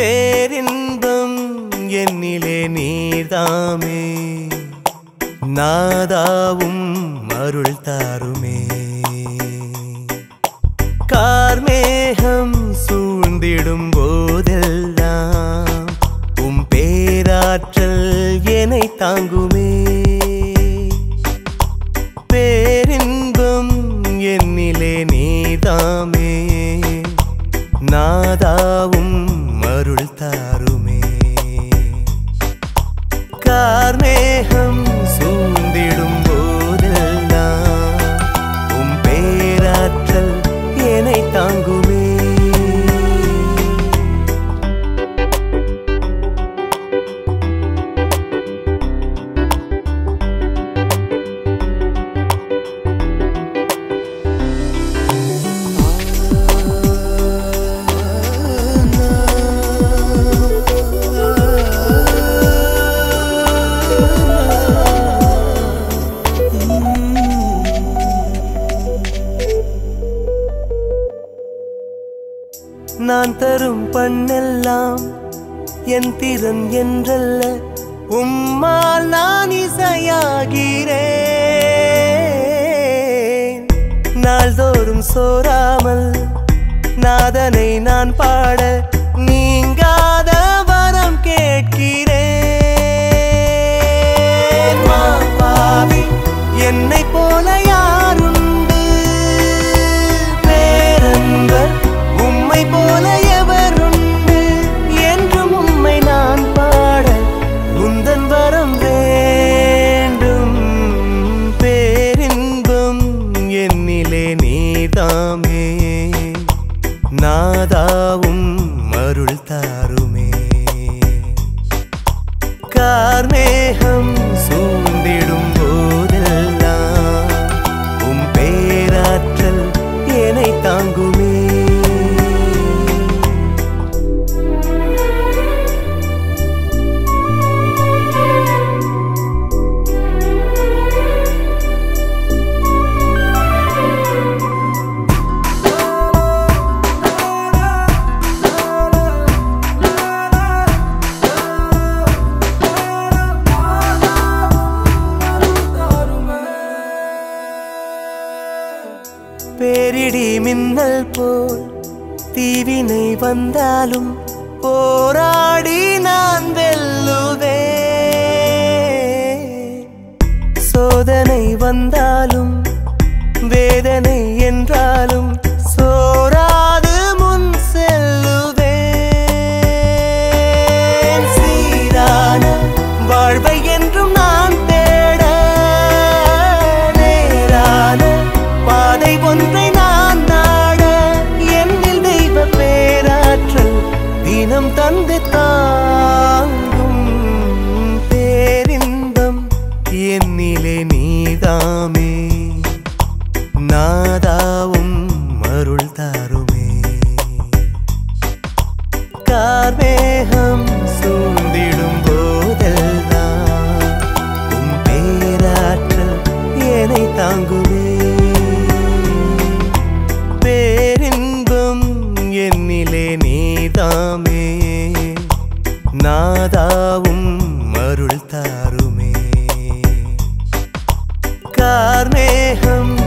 பேரின்பம் என்னிலே நீதாமே நாதாவும் அருள் தாருமே கார்மேகம் சூழ்ந்திடும் போதெல்லாம் உம் பேராற்றல் என்னை தாங்குமே பேரின்பம் என்னிலே நீதாமே நாதாவும் அருள் தாருமே கார்மேகம் சூழ்ந்திடும் போதெல்லாம் உம் பேராற்றல் என்னை தாங்குமே நான் தரும் பண்ணெல்லாம் என் திறன் என்றல்ல உம்மால் நான் இசையாகிறேன் நாள்தோறும் சோராமல் நாதனை நான் பாட நீங்காத வரம் கேட்கிறேன் மாபாவி என்னை போல யாருண்டு பேரன்பர் உம்மை போல எவருண்டு என்றும் உம்மை நான் பாட உந்தன் வரம் வேண்டும் பேரின்பம் என்னிலே நீதாமே நாதாவும் அருள் தாருமே கார்மேகம் சூழ்ந்திடும் போதெல்லாம் உம் பேராற்றல் என்னை தாங்குமே பேரிடி மின்னல் போல் தீவினை வந்தாலும் போராடி நான் வெல்லுவேன் சோதனை வந்தாலும் வேதனை என்றாலும் சோராது முன் செல்லுவேன் சீரான வாழ்வை என்றும் நான் தேட நேரான பாதை ஒன்றை நான் நாட என்னில் தெய்வ பேராற்றல் தினம் தந்து தாங்கும் பேரின்பம் என்னிலே நீதாமே நாதாவும் அருள் தாருமே கார்மேகம் சூழ்ந்திடும் போதெல்லாம் உம் பேராற்றல் என்னை தாங்குமே பேரின்பம் என்னிலே நீதாமே நாதாவும் அருள் தாருமே கார்மேகம்